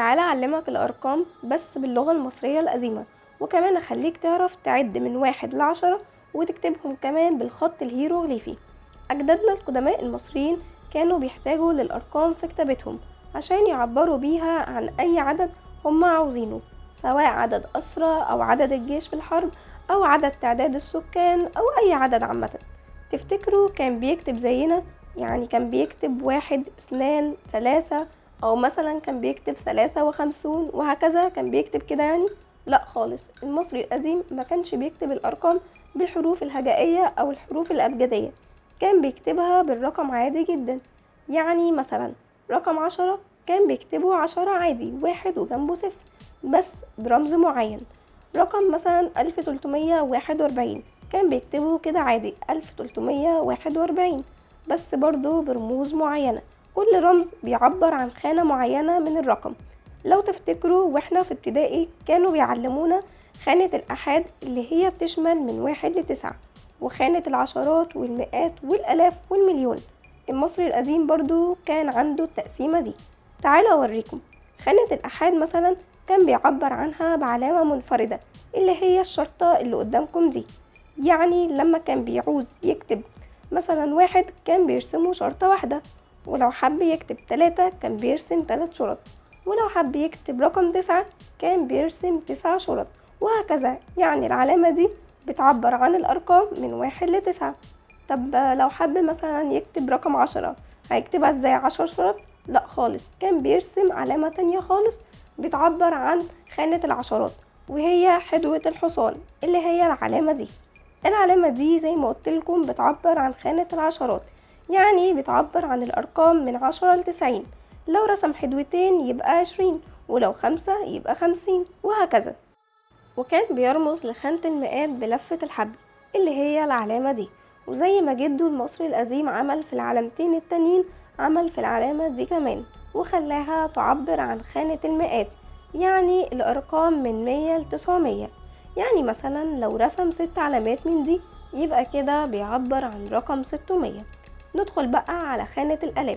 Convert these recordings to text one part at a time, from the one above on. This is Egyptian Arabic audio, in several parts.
تعالى أعلمك الأرقام بس باللغة المصرية القديمة وكمان أخليك تعرف تعد من واحد لعشرة وتكتبهم كمان بالخط الهيروغليفي أجدادنا القدماء المصريين كانوا بيحتاجوا للأرقام في كتابتهم عشان يعبروا بيها عن أي عدد هم عاوزينه سواء عدد أسرى أو عدد الجيش في الحرب أو عدد تعداد السكان أو أي عدد عامة تفتكروا كان بيكتب زينا يعني كان بيكتب واحد اثنان ثلاثة أو مثلا كان بيكتب ثلاثة وخمسون وهكذا كان بيكتب كده يعني لا خالص المصري القديم ما كانش بيكتب الأرقام بالحروف الهجائية أو الحروف الأبجدية كان بيكتبها بالرقم عادي جدا يعني مثلا رقم عشرة كان بيكتبه عشرة عادي واحد وجنبه صفر بس برمز معين رقم مثلا ألف تلتمية واحد وأربعين كان بيكتبه كده عادي ألف تلتمية واحد وأربعين بس برضه برموز معينة كل رمز بيعبر عن خانة معينة من الرقم لو تفتكروا واحنا في ابتدائي كانوا بيعلمونا خانة الأحاد اللي هي بتشمل من واحد لتسعة وخانة العشرات والمئات والألاف والمليون المصري القديم برضو كان عنده التقسيمة دي تعالوا أوريكم خانة الأحاد مثلا كان بيعبر عنها بعلامة منفردة اللي هي الشرطة اللي قدامكم دي يعني لما كان بيعوز يكتب مثلا واحد كان بيرسمه شرطة واحدة ولو حب يكتب تلاتة كان بيرسم تلات شرط ولو حب يكتب رقم تسعة كان بيرسم تسع شرط وهكذا يعني العلامة دي بتعبر عن الأرقام من واحد لتسعة طب لو حب مثلا يكتب رقم عشرة هيكتبها ازاي عشر شرط لا خالص كان بيرسم علامة تانية خالص بتعبر عن خانة العشرات وهي حدوة الحصان اللي هي العلامة دي العلامة دي زي ما قلتلكم بتعبر عن خانة العشرات يعني بتعبر عن الأرقام من عشرة لتسعين لو رسم حدوتين يبقى عشرين ولو خمسة يبقى خمسين وهكذا وكان بيرمز لخانة المئات بلفة الحبل اللي هي العلامة دي وزي ما جده المصري القديم عمل في العلامتين التانيين عمل في العلامة دي كمان وخلاها تعبر عن خانة المئات يعني الأرقام من مية لتسعمية يعني مثلا لو رسم ست علامات من دي يبقى كده بيعبر عن رقم ستمية ندخل بقى على خانة الألاف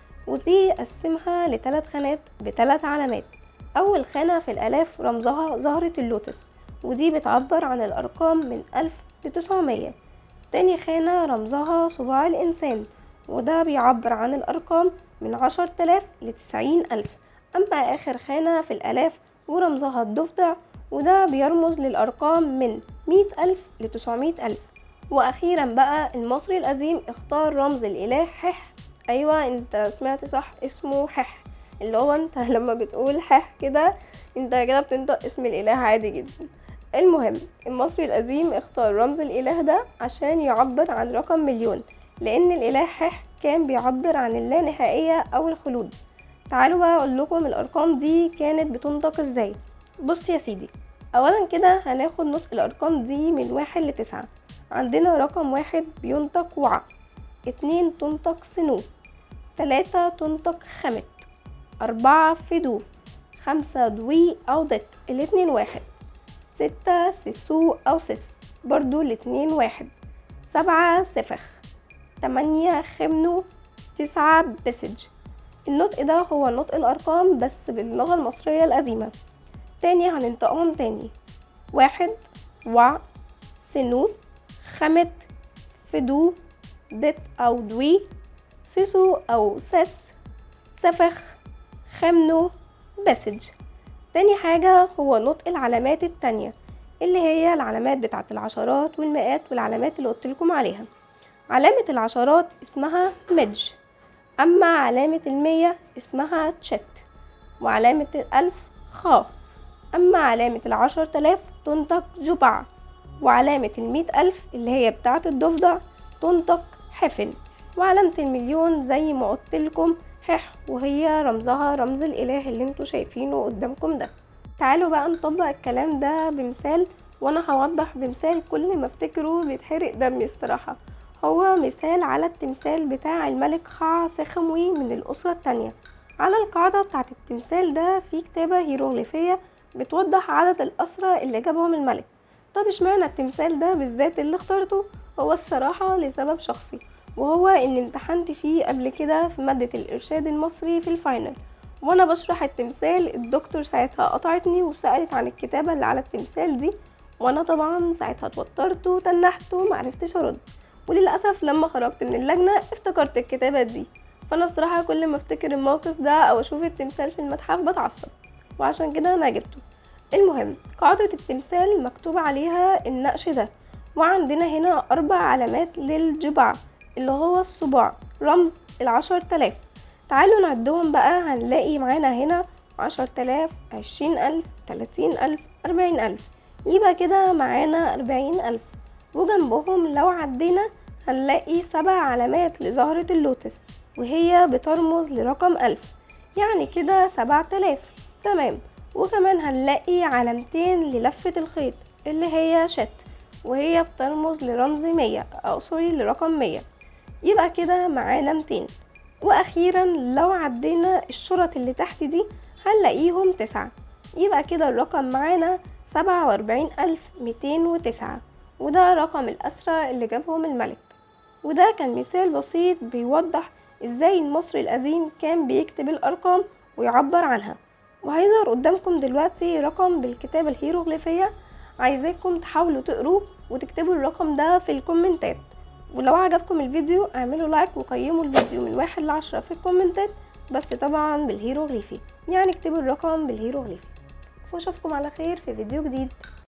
ودي قسمها لتلات خانات بتلات علامات أول خانة في الآلاف رمزها زهرة اللوتس ودي بتعبر عن الأرقام من ألف لتسعمية تاني خانة رمزها صباع الإنسان وده بيعبر عن الأرقام من عشر تلاف لتسعين ألف أما آخر خانة في الآلاف ورمزها الضفدع وده بيرمز للأرقام من مية ألف لتسعمية ألف وأخيرا بقى المصري القديم اختار رمز الإله حح أيوة انت سمعت صح اسمه حح اللي هو انت لما بتقول حح كده انت كده بتنطق اسم الإله عادي جدا المهم المصري القديم اختار رمز الإله ده عشان يعبر عن رقم مليون لأن الإله حح كان بيعبر عن اللانهائية أو الخلود تعالوا بقى أقول لكم الأرقام دي كانت بتنطق ازاي بص يا سيدي أولا كده هناخد نطق الأرقام دي من واحد لتسعة عندنا رقم واحد بينطق وع اتنين تنطق سنو تلاتة تنطق خمت أربعة فدو خمسة دوي أو دت الاتنين واحد ستة سسو أو سس برضو الاتنين واحد سبعة سفخ تمانية خمنو تسعة بسج النطق ده هو نطق الأرقام بس باللغة المصرية القديمة تاني هننطقهم تاني واحد وع سنو خمت فدو دت أو دوي سيسو أو سس سفخ خمنو بسج تاني حاجة هو نطق العلامات التانية اللي هي العلامات بتاعت العشرات والمئات والعلامات اللي قلتلكم عليها علامة العشرات اسمها مدج أما علامة المية اسمها تشت وعلامة الألف خا أما علامة العشر تلاف تنطق جبع وعلامة المية ألف اللي هي بتاعة الضفدع تنطق حفن وعلامة المليون زي ما قلتلكم حح وهي رمزها رمز الإله اللي انتوا شايفينه قدامكم ده تعالوا بقى نطبق الكلام ده بمثال وانا هوضح بمثال كل ما افتكره بيتحرق دمي الصراحة هو مثال على التمثال بتاع الملك خع سخموي من الأسرة التانية على القاعدة بتاعت التمثال ده في كتابة هيروغليفية بتوضح عدد الأسرى اللي جابهم الملك طب اشمعنى التمثال ده بالذات اللي اخترته هو الصراحة لسبب شخصي وهو ان امتحنت فيه قبل كده في مادة الإرشاد المصري في الفاينل وانا بشرح التمثال الدكتور ساعتها قطعتني وسألت عن الكتابة اللي على التمثال دي وانا طبعا ساعتها اتوترت وتنحت ومعرفتش ارد وللأسف لما خرجت من اللجنة افتكرت الكتابة دي فانا الصراحة كل ما افتكر الموقف ده او اشوف التمثال في المتحف بتعصب وعشان كده انا جبته المهم قاعدة التمثال مكتوب عليها النقش ده وعندنا هنا أربع علامات للجبع اللي هو الصباع رمز العشر تلاف تعالوا نعدهم بقى هنلاقي معانا هنا عشر تلاف عشرين ألف تلاتين ألف أربعين ألف يبقى كده معانا أربعين ألف وجنبهم لو عدينا هنلاقي سبع علامات لزهرة اللوتس وهي بترمز لرقم ألف يعني كده سبعة تلاف تمام وكمان هنلاقي علامتين للفة الخيط اللي هي شت وهي بترمز لرمز مية أو سوري لرقم مية يبقى كده معانا ميتين وأخيرا لو عدينا الشرط اللي تحت دي هنلاقيهم تسعة يبقى كده الرقم معانا سبعة وأربعين ألف ميتين وتسعة وده رقم الأسرى اللي جابهم الملك وده كان مثال بسيط بيوضح ازاي المصري القديم كان بيكتب الأرقام ويعبر عنها وهيظهر قدامكم دلوقتي رقم بالكتابة الهيروغليفية عايزاكم تحاولوا تقروه وتكتبوا الرقم ده في الكومنتات ولو عجبكم الفيديو اعملوا لايك وقيموا الفيديو من واحد لعشرة في الكومنتات بس طبعا بالهيروغليفي يعني اكتبوا الرقم بالهيروغليفي واشوفكم على خير في فيديو جديد